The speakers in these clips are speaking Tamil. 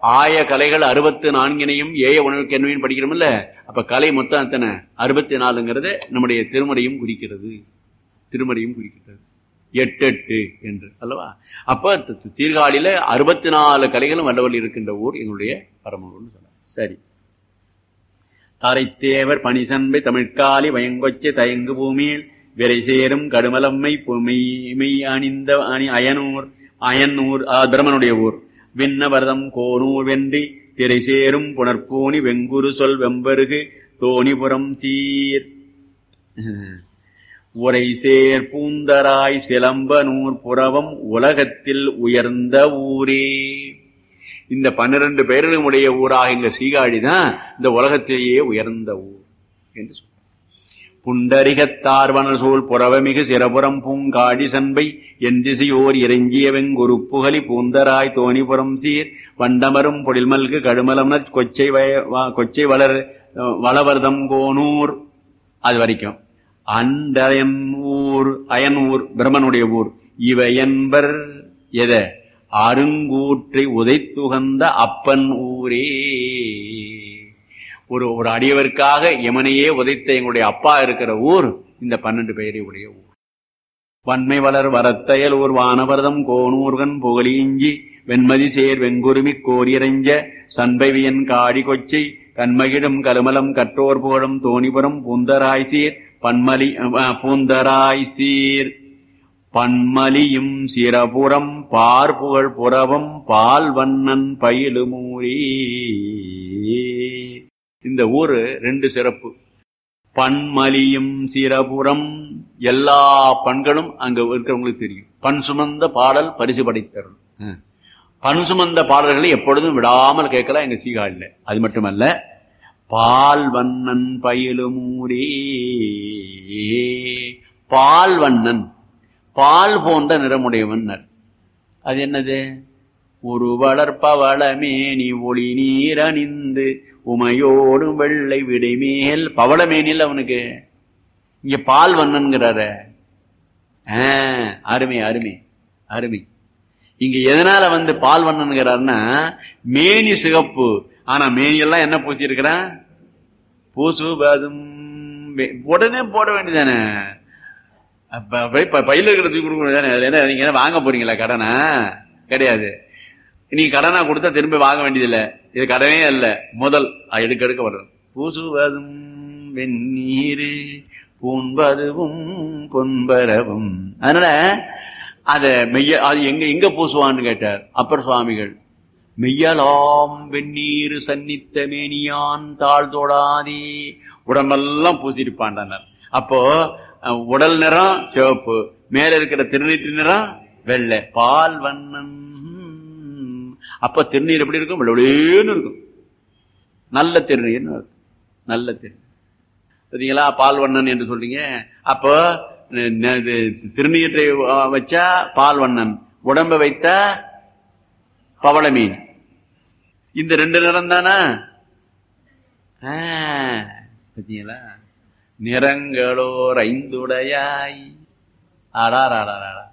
ஆய கலைகள் அறுபத்து நான்கினையும் ஏய உணவுக்கு என்னவையும் படிக்கிறோம்ல அப்ப கலை மொத்தம் எத்தனை அறுபத்தி நாலுங்கிறது நம்முடைய திருமறையும் குறிக்கிறது திருமறையும் குறிக்கிறது எட்டு எட்டு என்று அல்லவா அப்ப தி- சீர்காழியில அறுபத்தி நாலு கலைகளும் வல்லவல் இருக்கின்ற ஊர் எங்களுடைய பரமூர்னு சொன்னார் சரி தாரைத்தேவர் பனிசன்பை தமிழ்காலி வயங்கொச்சை தயங்கு பூமியில் விரை சேரும் கடுமலம்மை மெய் அணிந்த அணி அயனூர் அயனூர் ஆ, பிரமனுடைய ஊர் விண்ணவரதம் கோனூர் வென்றி திரை சேரும் புனர்பூனி வெங்குரு சொல் வெம்பருகு தோணிபுரம் சீர் உரை சேர் பூந்தராய் சிலம்பனூர் புறவம் உலகத்தில் உயர்ந்த ஊரே இந்த பன்னிரண்டு பெயர்களுடைய ஊராக இந்த சீகாழி தான் இந்த உலகத்திலேயே உயர்ந்த ஊர் என்று சொல்றார் புண்டரிகத்தார்வன சூழ் புறவமிகு சிறபுறம் பூங்காடி சன்பை எந்திசையோர் இறங்கிய வெங்குருப்புகலி பூந்தராய் தோணிபுரம் சீர் வண்டமரும் பொழில்மல்கு கடுமலம்ன கொச்சை வய- வ- கொச்சை வளர் வளவர்தம் கோனூர் அது வரைக்கும் அண்டயன் ஊர் அயனூர் பிரம்மனுடைய ஊர் இவை என்பர் எத அருங்கூற்றை உதைத்துகந்த அப்பன் ஊரே ஒரு ஒரு அடியவருக்காக எமனையே உதைத்த எங்களுடைய அப்பா இருக்கிற ஊர் இந்த பன்னெண்டு பெயரை உடைய ஊர் வன்மை வளர் வரத்தையல் ஊர் வானவரதம் கோனூர்கன் புகழிஞ்சி வெண்மதி சேர் வெங்குருமி கோரியரஞ்ச சண்பைவியன் காடி கொச்சை கண்மகிடும் கருமலம் கற்றோர் புகழும் தோணிபுரம் பூந்தராய் சீர் பன்மலி அஹ், பூந்தராய் சீர் பன்மலியும் சிரபுரம் பார்புகழ் புறவம் பால் வண்ணன் பயிலுமூரே இந்த ஊரு ரெண்டு சிறப்பு பன்மலியும் சிரபுரம் எல்லா பண்களும் அங்க இருக்கிறவங்களுக்கு தெரியும் பண் சுமந்த பாடல் பரிசு படைத்தரும் ம். பண் சுமந்த பாடல்களை எப்பொழுதும் விடாமல் கேட்கலாம் எங்க சீகாழில அது மட்டுமல்ல பால் வண்ணன் பயிலுமூரே பால் வண்ணன் பால் போன்ற நிறமுடையவன் அது என்னது ஒரு வளர்ப்பவளமேனி ஒளி நீர் அணிந்து உமையோடும் வெள்ளை விடைமேல் பவளமேனில் அவனுக்கு இங்க பால் வண்ணன்கிறாரு ஆ, அருமை அருமை அருமை இங்க எதனால வந்து பால் வண்ணன்கிறாருன்னா மேனி சிகப்பு ஆனா மேனி எல்லாம் என்ன பூசி இருக்கிறான் பூசுவதும் வே- உடனே போட வேண்டியதானே அப்ப போய் ப- பையில இருக்கிற தூக்கி கொடுக்க வேண்டியதானே அதுல என்ன நீங்க என்ன வாங்க போறீங்களா கடனா கிடையாது நீங்க கடனா கொடுத்தா திரும்ப வாங்க வேண்டியதில்லை இது கடனே அல்ல முதல் அது எடுக்க எடுக்க வர்றது பூசுவதும் வெந்நீரு பூண்பதுவும் பொன்பரவும் அதனால அத மெய்ய அது எங்க எங்க பூசுவான்னு கேட்டார் அப்பர் சுவாமிகள் மெய்யலாம் வெந்நீர் சன்னித்த மேனியான் தாழ் தோடாதே உடம்பெல்லாம் பூசிருப்பாண்டார் அப்போ அஹ், உடல் நிறம் சிவப்பு மேல இருக்கிற திருநீற்று நிறம் வெள்ளை பால் வண்ணன் அப்ப திருநீர் எப்படி இருக்கும் வெள்ளேன்னு இருக்கும் நல்ல திருநீர்னு அர்த்தம். நல்ல திருநீர் சரிங்களா பால்வண்ணன் என்று சொல்றீங்க அப்போ ந- ந- இது திருநீற்றை அஹ், வச்சா பால்வண்ணன் உடம்ப வைத்தா பவள மீன் இந்த ரெண்டு நிறம் தானா பார்த்தீங்களா நிறங்களோர் ஐந்துடையாய் ஆடாராடாடா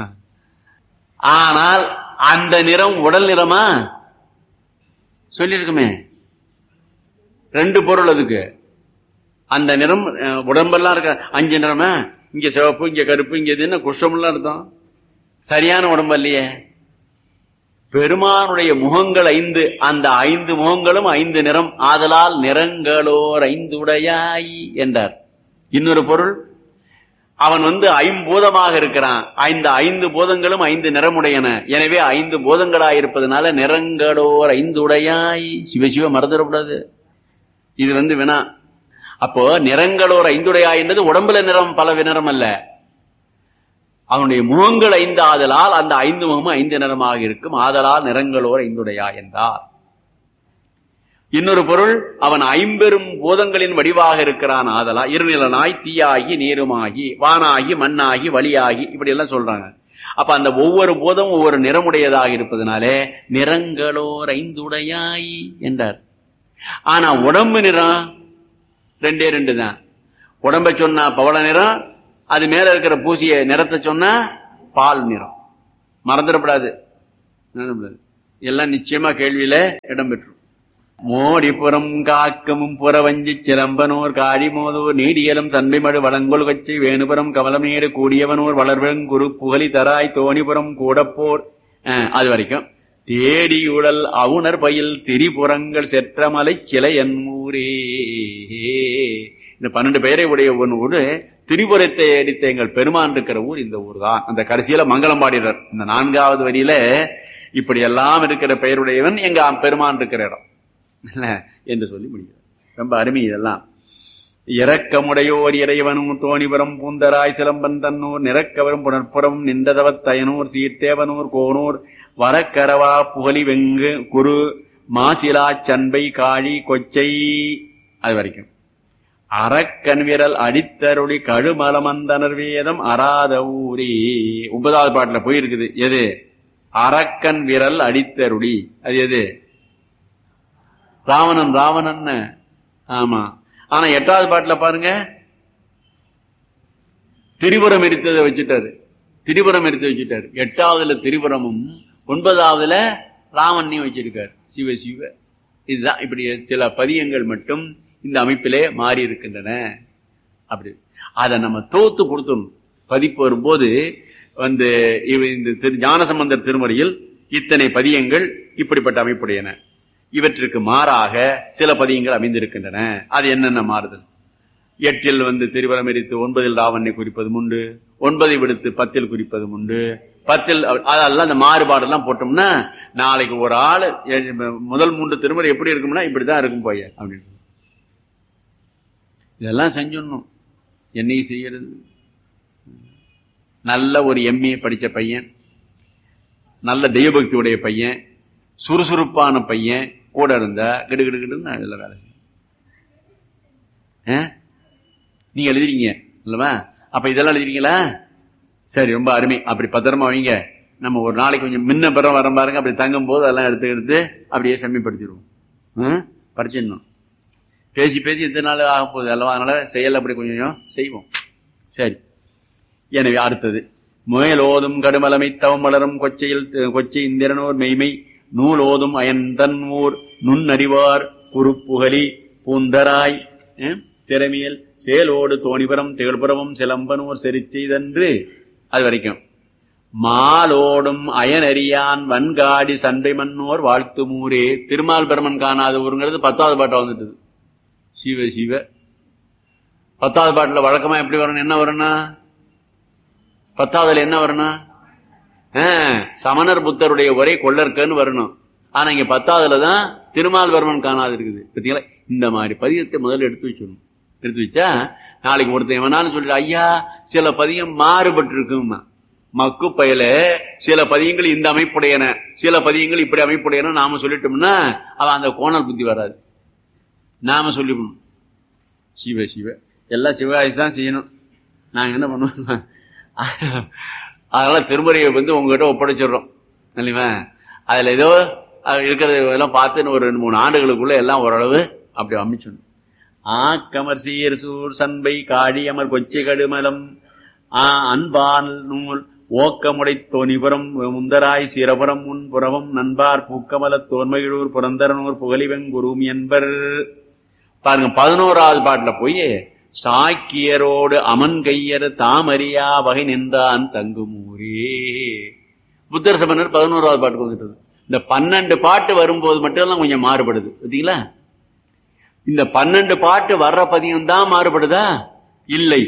ஆனால் அந்த நிறம் உடல் நிறமா சொல்லியிருக்குமே ரெண்டு பொருள் அதுக்கு அந்த நிறம் அஹ், உடம்பெல்லாம் இருக்க அஞ்சு நிறமா இங்க சிவப்பு இங்க கருப்பு இங்க இது என்ன குஷ்டம்லாம் அர்த்தம் சரியான உடம்பு இல்லையே பெருமானுடைய முகங்கள் ஐந்து அந்த ஐந்து முகங்களும் ஐந்து நிறம் ஆதலால் நிறங்களோர் ஐந்து உடையாய் என்றார் இன்னொரு பொருள் அவன் வந்து ஐம்பூதமாக இருக்கிறான் இந்த ஐந்து பூதங்களும் ஐந்து நிறமுடையன எனவே ஐந்து பூதங்களாய் இருப்பதனால நிறங்களோர் ஐந்து உடையாய் சிவ சிவ மறந்துடக்கூடாது இது வந்து வினா அப்போ நிறங்களோர் ஐந்துடையாய் என்றது உடம்புல நிறம் பல நிறம் அல்ல அவனுடைய முகங்கள் ஐந்து ஆதலால் அந்த ஐந்து முகமும் ஐந்து நிறமாக இருக்கும் ஆதலால் நிறங்களோர் ஐந்துடையா என்றார் இன்னொரு பொருள் அவன் ஐம்பெரும் பூதங்களின் வடிவாக இருக்கிறான் ஆதலா இருநிலனாய் தீயாகி நீருமாகி வானாகி மண்ணாகி வழியாகி இப்படி எல்லாம் சொல்றாங்க அப்ப அந்த ஒவ்வொரு பூதமும் ஒவ்வொரு நிறமுடையதாக இருப்பதனாலே நிறங்களோர் ஐந்துடையாய் என்றார் ஆனா உடம்பு நிறம் ரெண்டே ரெண்டு தான் உடம்ப சொன்னா பவள நிறம் அது மேல இருக்கிற பூசிய நிறத்தை சொன்னா பால் நிறம் மறந்துடக்கூடாது மறந்துடக்கூடாது. எல்லாம் நிச்சயமா கேள்வியில இடம்பெற்றும் மோடிபுறம் காக்கமும் புறவஞ்சி சிலம்பனோர் காழிமோதோர் நீடியலும் சண்பைமடு வளங்கொள் கச்சி வேணுபுரம் கமலமேடு கூடியவனோர் வளர்வெங்குரு புகழி தராய் தோணிபுரம் கூடப்போர் அஹ், அது வரைக்கும் தேடியுடல் அவுணர் பயில் திரிபுறங்கள் செற்றமலை கிளை ஊரே இந்த பன்னெண்டு பெயரை உடைய ஒரு ஊரு திரிபுரத்தை அடித்த எங்கள் பெருமான் இருக்கிற ஊர் இந்த ஊர் தான் அந்த கடைசியில மங்களம் பாடினார் இந்த நான்காவது வரியில இப்படி எல்லாம் இருக்கிற பெயருடையவன் எங்க பெருமான் இருக்கிற இடம் இல்ல, என்று சொல்லி முடிக்கிறார் ரொம்ப அருமை இதெல்லாம் இறக்கமுடையோர் இறைவனும் தோணிபுரம் பூந்தராய் சிலம்பன் தன்னூர் நிறக்கவரும் புனர்ப்புறம் நின்றதவத் தயனூர் சீர்த்தேவனூர் கோனூர் வரக்கரவா புகழி வெங்கு குரு மாசிலா சண்பை காழி கொச்சை அது வரைக்கும் அறக்கண் விரல் அடித்தருளி கழுமலமந்தனர் வேதம் அராத ஊரே ஒன்பதாவது பாட்டுல போயிருக்குது எது அரக்கன் விரல் அடித்தருளி அது எது ராவணன் ராவணன் ஆமா ஆனா எட்டாவது பாட்டுல பாருங்க திரிபுரம் எரித்ததை வச்சுட்டாரு திரிபுரம் எடுத்து வச்சுட்டாரு எட்டாவதுல திரிபுரமும் ஒன்பதாவதுல ராமன்னையும் வச்சிருக்காரு சிவ சிவ இதுதான் இப்படி சில பதியங்கள் மட்டும் இந்த அமைப்பிலே மாறி இருக்கின்றன அப்படி அதை நம்ம தோத்து கொடுத்தோம் பதிப்பு வரும்போது வந்து இவ இந்த திரு ஞானசம்பந்தர் திருமுறையில் இத்தனை பதியங்கள் இப்படிப்பட்ட அமைப்புடையன இவற்றிற்கு மாறாக சில பதியங்கள் அமைந்திருக்கின்றன அது என்னென்ன மாறுதல் எட்டில் வந்து திருவரம் எரித்து ஒன்பதில் ராவணனை குறிப்பதும் உண்டு ஒன்பதை விடுத்து பத்தில் குறிப்பதும் உண்டு பத்தில் அதெல்லாம் அந்த மாறுபாடெல்லாம் போட்டோம்னா நாளைக்கு ஒரு ஆள் முதல் மூன்று திருமுறை எப்படி இருக்கும்னா இப்படிதான் இருக்கும் போய அப்படின்னு இதெல்லாம் செஞ்சிடணும் என்னையும் செய்யறது நல்ல ஒரு எம்ஏ படிச்ச பையன் நல்ல தெய்வபக்தி உடைய பையன் சுறுசுறுப்பான பையன் கூட இருந்தா கிடு கிடு கிடுன்னு அதுல வேலை செய்யும் ஆ? நீங்க எழுதுறீங்க இல்லவா அப்ப இதெல்லாம் எழுதுறீங்களா சரி ரொம்ப அருமை அப்படி பத்திரமா வைங்க நம்ம ஒரு நாளைக்கு கொஞ்சம் முன்ன பிறம் வர பாருங்க அப்படி தங்கும் போது அதெல்லாம் எடுத்து எடுத்து அப்படியே செம்மிப்படுத்திடுவோம் ம்? படிச்சிடணும் பேசி பேசி எத்தனை நாள் ஆக போகுது அல்லவா அதனால செயல் அப்படி கொஞ்சம் கொஞ்சம் செய்வோம் சரி எனவே அடுத்தது முயலோதும் கடுமலமை தவம் வளரும் கொச்சையில் கொச்சை இந்திரனோர் மெய்மை நூல் ஓதும் அயன்தன் ஊர் நுண்ணறிவார் குறுப்புகலி பூந்தராய் அஹ், சிறமியல் சேலோடு தோணிபுரம் திகழ்புறமும் சிலம்பனூர் செரிச்செய்தன்று அது வரைக்கும் மாலோடும் அயனறியான் வன்காடி சண்டை மன்னோர் வாழ்த்து மூரே திருமால் பெருமன் காணாத ஊருங்கிறது பத்தாவது பாட்டா வந்துட்டது சிவ சிவ பத்தாவது பாட்டுல வழக்கமா எப்படி வரணும் என்ன வரணும் பத்தாவதுல என்ன வரணும் ஆ, சமணர் புத்தருடைய ஒரே கொள்ளற்கன்னு வரணும் ஆனா இங்க பத்தாவதுல தான் திருமால்வர்மன் காணாது இருக்குது பார்த்தீங்களா இந்த மாதிரி பதியத்தை முதல்ல எடுத்து வச்சிடணும் எடுத்து வச்சா நாளைக்கு ஒருத்தன் எவனாலும் சொல்லிட்டு ஐயா சில பதியம் மாறுபட்டு இருக்குமா மக்கு பயல சில பதியங்கள் இந்த அமைப்புடையன சில பதியங்கள் இப்படி அமைப்புடையன நாம சொல்லிட்டோம்னா அவன் அந்த கோணல் புத்தி வராது நாம சொல்லிக்கணும் சிவ சிவ எல்லாம் சிவகாசி தான் செய்யணும் நாங்க என்ன பண்ணுவோம் அதனால திருமுறையை வந்து உங்ககிட்ட ஒப்படைச்சிடுறோம் இல்லைங்களா அதுல ஏதோ அது இருக்கிறது எல்லாம் பார்த்து ஒரு ரெண்டு மூணு ஆண்டுகளுக்குள்ள எல்லாம் ஓரளவு அப்படி அமைச்சிடணும் ஆக்கமர் சீர் சூர் சண்பை காடி அமர் கொச்சி கடுமலம் ஆ அன்பால் நூல் ஓக்கமுடை தோணிபுரம் முந்தராய் சிரபுரம் முன் புறவம் நண்பார் பூக்கமல தோன்மகிழூர் புரந்தரனூர் புகழிவெங்குருமி என்பர் பாருங்க பதினோராவது பாட்டுல போய் சாக்கியரோடு அமன் கையர் தாமறியா வகை நின்றான் தங்குமூரே புத்தர் சமணர் பதினோராவது பாட்டு வந்துட்டது இந்த பன்னெண்டு பாட்டு வரும்போது மட்டும் எல்லாம் கொஞ்சம் மாறுபடுது பார்த்தீங்களா இந்த பன்னெண்டு பாட்டு வர்ற பதியம் தான் மாறுபடுதா இல்லை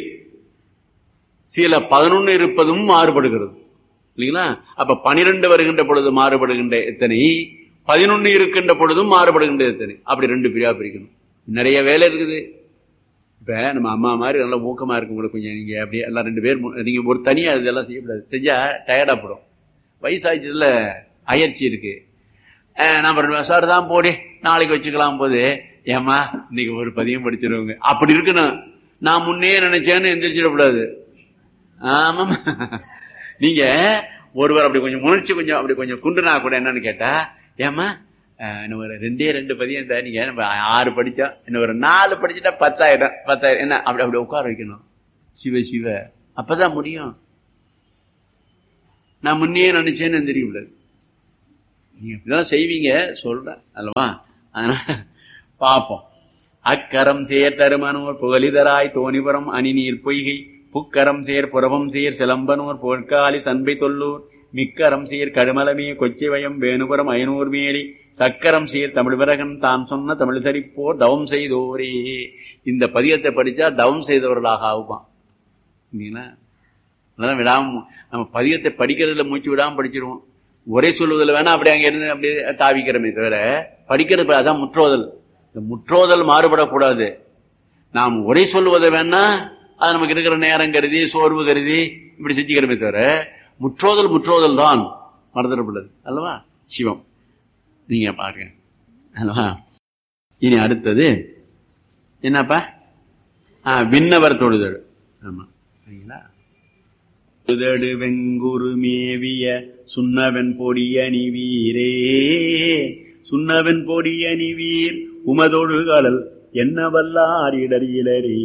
சில பதினொன்னு இருப்பதும் மாறுபடுகிறது இல்லைங்களா அப்ப பனிரெண்டு வருகின்ற பொழுது மாறுபடுகின்ற எத்தனை பதினொன்னு இருக்கின்ற பொழுதும் மாறுபடுகின்ற எத்தனை அப்படி ரெண்டு பிரியா பிரிக்கணும் நிறைய வேலை இருக்குது இப்ப நம்ம அம்மா மாதிரி நல்லா ஊக்கமா இருக்கவங்களுக்கு கொஞ்சம் நீங்க அப்படியே எல்லாம் ரெண்டு பேர் மு- நீங்க ஒரு தனியா இதெல்லாம் செய்யக்கூடாது செஞ்சா டயர்டா போடும் வயசாச்சுல அயற்சி இருக்கு அஹ் நம்ம சார் தான் போடி நாளைக்கு வச்சுக்கலாம் போது ஏமா இன்னைக்கு ஒரு பதியம் படிச்சிருவாங்க அப்படி இருக்கணும் நான் முன்னே நினைச்சேன்னு எந்திரிச்சிடக்கூடாது ஆமா நீங்க ஒருவர் அப்படி கொஞ்சம் உணர்ச்சி கொஞ்சம் அப்படி கொஞ்சம் குண்டுனா கூட என்னன்னு கேட்டா ஏமா அஹ், இன்னும் ஒரு ரெண்டே ரெண்டு பதியம் தான் நீங்க நம்ம ஆறு படிச்சோம் இன்னும் ஒரு நாலு படிச்சுட்டா பத்தாயிரம் பத்தாயிரம் என்ன அப்படி அப்படி உட்கார வைக்கணும் சிவ சிவ அப்பதான் முடியும் நான் முன்னே நினைச்சேன்னு எந்திரிக்க கூடாது நீங்க இதெல்லாம் செய்வீங்க சொல்றேன் அல்லவா அதனால பார்ப்போம் அக்கரம் சேர் தருமனோர் புகலிதராய் தோணிபுரம் அணிநீர் பொய்கை புக்கரம் சேர் புறவம் சேர் சிலம்பனூர் பொற்காலி சண்பை தொல்லூர் மிக்கரம் சீர் கடுமலமே கொச்சிவயம் வேணுபுரம் ஐநூறு மேலி சக்கரம் சீர் தமிழ் விரகன் தான் சொன்ன தமிழ் சரிப்போர் தவம் செய்தோரே இந்த பதியத்தை படிச்சா தவம் செய்தவர்களாக ஆகுவான் இல்லைங்களா அதெல்லாம் விடாம நம்ம பதியத்தை படிக்கிறதுல மூச்சு விடாம படிச்சிருவோம் ஒரே சொல்லுவதில் வேணா அப்படி அங்க இருந்து அப்படியே தாவிக்கிறோமே தவிர படிக்கிறது அதான் முற்றோதல் இந்த முற்றோதல் மாறுபடக்கூடாது நாம் ஒரே சொல்லுவதை வேணா அது நமக்கு இருக்கிற நேரம் கருதி சோர்வு கருதி இப்படி செஞ்சுக்கிறோமே தவிர முற்றோதல் முற்றோதல் தான் மறந்துடப்படாது அல்லவா சிவம் நீங்க பாருங்க அல்லவா இனி அடுத்தது என்னப்பா ஆ விண்ணவர் தொழுதல் ஆமா சரிங்களா தொழுதடு வெங்குரு மேவிய சுண்ணவன் பொடியணி வீரே சுண்ணவன் பொடியணி வீர் உமதொடு கடல் என்ன வல்லாரிடரிலரே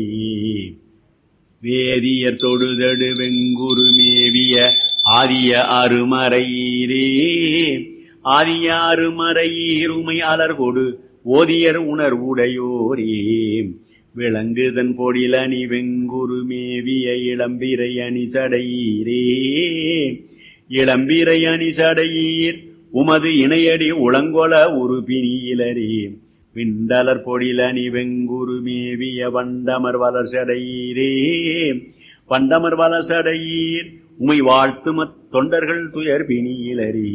வேதியர் தொழுதடு வெங்குரு மேவிய ஆரிய அருமறையீரே ஆரிய அருமறையீருமை அலர்கொடு ஓதியர் உணர்வுடையோரே விளங்குதன் பொடில அணி வெங்குரு மேவிய இளம்பிரை அணி சடையீரே இளம்பிரை அணி சடையீர் உமது இணையடி உளங்கொல உருபினியிலரே விண்டலர் பொடிலணி வெங்குரு மேவிய வண்டமர் வளர்சடையீரே வண்டமர் வளர்சடையீர் உமை வாழ்த்து தொண்டர்கள் துயர் பிணியிலரே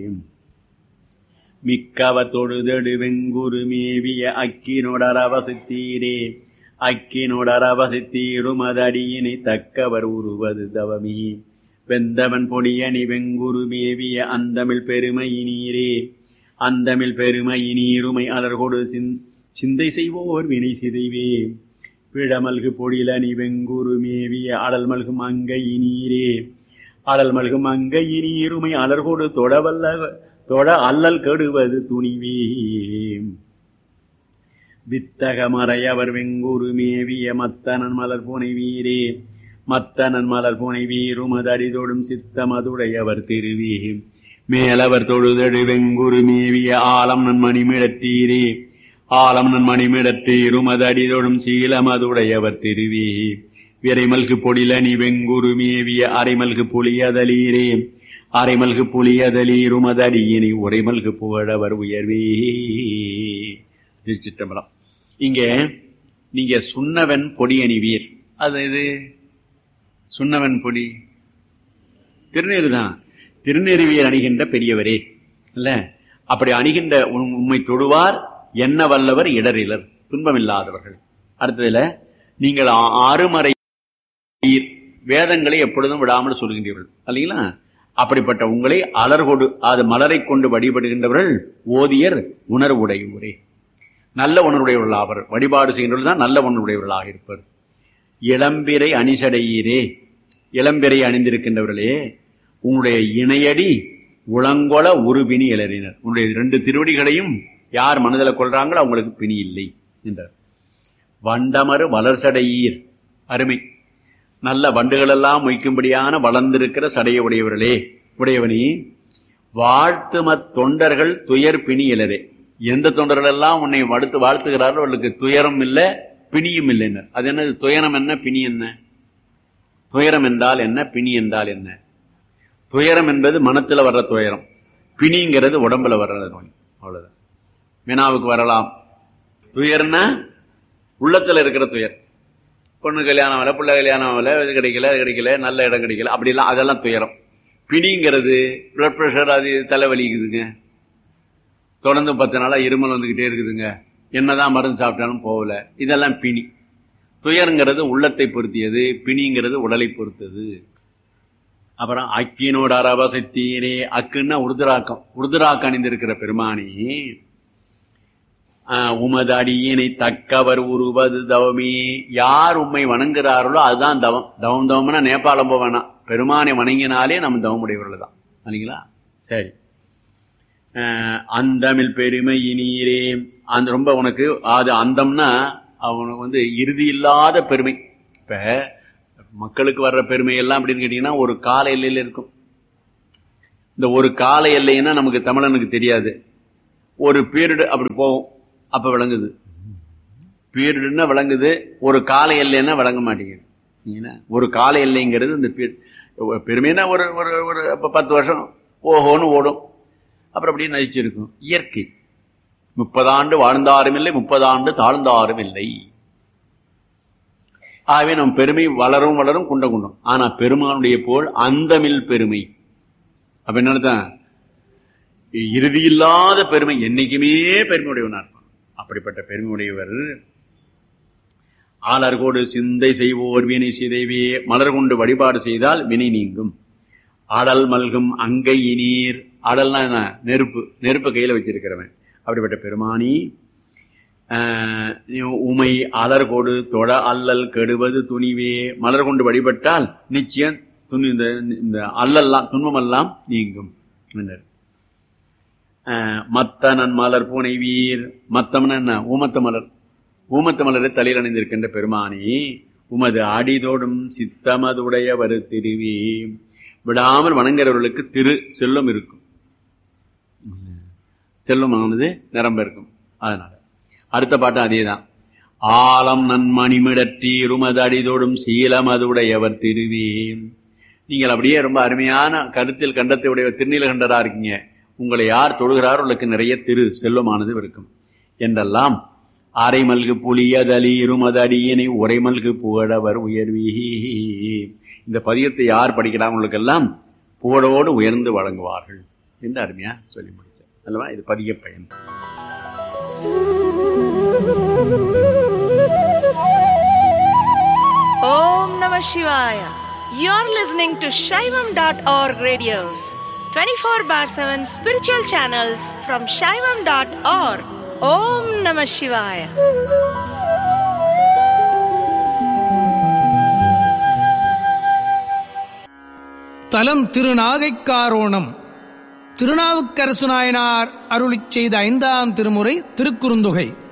மிக்கவ தொழுதடு வெங்குரு மேவிய அக்கினோடரவசித்தீரே அக்கினோடரவசித்தீரும் அதடியினை தக்கவர் உருவது தவமி வெந்தவன் பொடியணி வெங்குரு மேவிய அந்தமிழ் பெருமையினீரே அந்தமிழ் பெருமையினீருமை அலர்கொடு சிந்தை செய்வோர் வினை சிதைவே பிழமல்கு பொடிலணி வெங்குரு மேவிய அடல் மல்கும் அங்கையினீரே அடல் மல்கும் அங்கையினீருமை அலர்கொடு தொடவல்ல தொட அல்லல் கெடுவது துணிவே வித்தக மறையவர் வெங்குரு மேவிய மத்தனன் மலர் புனை வீரே மத்தனன் மலர் புனை வீரும் அதடிதொடும் சித்தமதுடையவர் திருவே மேலவர் தொழுதடு வெங்குரு மேவிய ஆலம் நன்மணி மிடத்தீரே ஆலம் நன்மணி மிடத்தீரும் அதடிதொடும் சீலமதுடையவர் திருவே விரைமல்கு பொடிலனி வெங்குரு மேவிய அரைமல்கு புலியதலீரே அரைமல்கு புலியதலீரும் அதடியினை உரைமல்கு புகழவர் உயர்வே திருச்சிட்டம்பலம் இங்க நீங்க சுண்ணவன் பொடி அணிவீர் அது இது சுண்ணவன் பொடி திருநீர் தான் திருநெருவியர் அணிகின்ற பெரியவரே இல்ல அப்படி அணிகின்ற உண்மை தொடுவார் என்ன வல்லவர் இடரிலர் துன்பமில்லாதவர்கள் அடுத்ததுல நீங்கள் ஆறுமறை வேதங்களை எப்பொழுதும் விடாமல் சொல்கின்றீர்கள் இல்லைங்களா அப்படிப்பட்ட உங்களை அலர்கொடு அது மலரை கொண்டு வழிபடுகின்றவர்கள் ஓதியர் உணர்வுடையவரே நல்ல உணர்வுடையவர்கள் ஆவர் வழிபாடு செய்கின்றவர்கள் தான் நல்ல உணர்வுடையவர்களாக இருப்பர் இளம்பிரை அணிசடையீரே இளம்பிரை அணிந்திருக்கின்றவர்களே உன்னுடைய இணையடி உளங்கொல ஒரு பிணி இளறினர் உன்னுடைய ரெண்டு திருவடிகளையும் யார் மனதில் கொள்றாங்களோ அவங்களுக்கு பிணி இல்லை என்றார் வண்டமறு வளர்சடையீர் அருமை நல்ல வண்டுகளெல்லாம் மொய்க்கும்படியான வளர்ந்திருக்கிற சடைய உடையவர்களே உடையவனி வாழ்த்துமத் தொண்டர்கள் துயர் பிணி இலரே எந்த தொண்டர்கள் எல்லாம் உன்னை வடுத்து வாழ்த்துகிறார்கள் அவர்களுக்கு துயரம் இல்லை பிணியும் இல்லைன்னு அது என்னது துயரம் என்ன பிணி என்ன துயரம் என்றால் என்ன பிணி என்றால் என்ன துயரம் என்பது மனத்துல வர்ற துயரம் பிணிங்கிறது உடம்புல வர்ற நோய் அவ்வளவுதான் வினாவுக்கு வரலாம் துயர்னா உள்ளத்துல இருக்கிற துயர் பொண்ணு கல்யாணம் ஆகல பிள்ளை கல்யாணம் ஆகல இது கிடைக்கல அது கிடைக்கல நல்ல இடம் கிடைக்கல அப்படிலாம் அதெல்லாம் துயரம் பிணிங்கிறது பிளட் ப்ரெஷர் அது தலைவலிக்குதுங்க தொடர்ந்து பத்து நாளா இருமல் வந்துகிட்டே இருக்குதுங்க என்னதான் மருந்து சாப்பிட்டாலும் போகல இதெல்லாம் பிணி துயருங்கிறது உள்ளத்தை பொருத்தியது பிணிங்கிறது உடலை பொறுத்தது அப்புறம் அக்கினோட அரவசத்தீரே அக்குன்னா உருதுராக்கம் உருதுராக்கம் அணிந்திருக்கிற பெருமானி உமது அடியினை தக்கவர் உருவது தவமே யார் உண்மை வணங்குறார்களோ அதுதான் தவம் தவம் தவம்னா நேபாளம் போவேணாம் பெருமானை வணங்கினாலே நம்ம தவம் உடையவர்கள் தான் இல்லைங்களா சரி அந்தமிழ் பெருமை இனீரே அந்த ரொம்ப உனக்கு அது அந்தம்னா அவனுக்கு வந்து இறுதி இல்லாத பெருமை இப்ப மக்களுக்கு வர்ற பெருமை எல்லாம் அப்படின்னு கேட்டீங்கன்னா ஒரு கால எல்லையில இருக்கும் இந்த ஒரு கால எல்லைன்னா நமக்கு தமிழனுக்கு தெரியாது ஒரு பீரியடு அப்படி போகும் அப்ப விளங்குது பீரியடுன்னா விளங்குது ஒரு கால எல்லைன்னா விளங்க மாட்டேங்குது சரிங்களா? ஒரு கால எல்லைங்கிறது இந்த பீ- பெருமைனா ஒரு ஒரு ஒரு இப்ப பத்து வருஷம் ஓஹோன்னு ஓடும் அப்புறம் அப்படியே நதிச்சிருக்கும் இயற்கை முப்பதாண்டு வாழ்ந்தாரும் இல்லை முப்பதாண்டு தாழ்ந்தாரும் இல்லை ஆகவே நம் பெருமை வளரும் வளரும் குண்ட குண்டம் ஆனா பெருமானுடைய போல் அந்தமில் பெருமை அப்ப என்ன அர்த்தம்? இறுதியில்லாத பெருமை என்னைக்குமே பெருமையுடையவனா இருப்பான் அப்படிப்பட்ட பெருமையுடையவர் ஆளர்கோடு சிந்தை செய்வோர் வினை சிதைவே மலர் கொண்டு வழிபாடு செய்தால் வினை நீங்கும் ஆடல் மல்கும் அங்கை இனீர் ஆடல்னா என்ன நெருப்பு நெருப்பு கையில வச்சிருக்கிறவன் அப்படிப்பட்ட பெருமானி ஆஹ், உமை அலர்கோடு தொட அல்லல் கெடுவது துணிவே மலர் கொண்டு வழிபட்டால் நிச்சயம் துணி இந்த இந்த அல்லல்லாம் துன்பமெல்லாம் நீங்கும் என்றார். ஆஹ், மத்தனன் மலர் பூனை வீர் மத்தம்னா என்ன ஊமத்த மலர் ஊமத்த மலரை தலையில் அணிந்திருக்கின்ற பெருமானி உமது அடிதோடும் சித்தமதுடைய வரு திருவி விடாமல் வணங்குறவர்களுக்கு திரு செல்வம் இருக்கும் செல்வமானது நிரம்ப இருக்கும் அதனால அடுத்த பாட்டும் அதேதான் ஆலம் நன்மணிமிடற்றீருமது அடிதோடும் சீலமதுடையவர் திருவி நீங்கள் அப்படியே ரொம்ப அருமையான கருத்தில் கண்டத்தை உடைய திருநீலகண்டரா இருக்கீங்க உங்களை யார் தொழுகிறாரோ உங்களுக்கு நிறைய திரு செல்வமானது இருக்கும் என்றெல்லாம் அரை மல்கு புலியதலி இருமது அடியினை உரை மல்கு புகழவர் உயர்வி இந்த பதியத்தை யார் படிக்கிறாங்களுக்கெல்லாம் புகழோடு உயர்ந்து வழங்குவார்கள் என்று அருமையா சொல்லி முடிச்சார் அல்லவா இது பதிய பயன் Om Namah Shivaya. You're listening to Shaivam.org radios, 24 bar 7 spiritual channels from Shaivam.org. Om Namah Shivaya. தலம் திருநாகைக்காரோணம் திருநாவுக்கரசு நாயனார் அருளிச் செய்த ஐந்தாம் திருமுறை திருக்குறுந்தொகை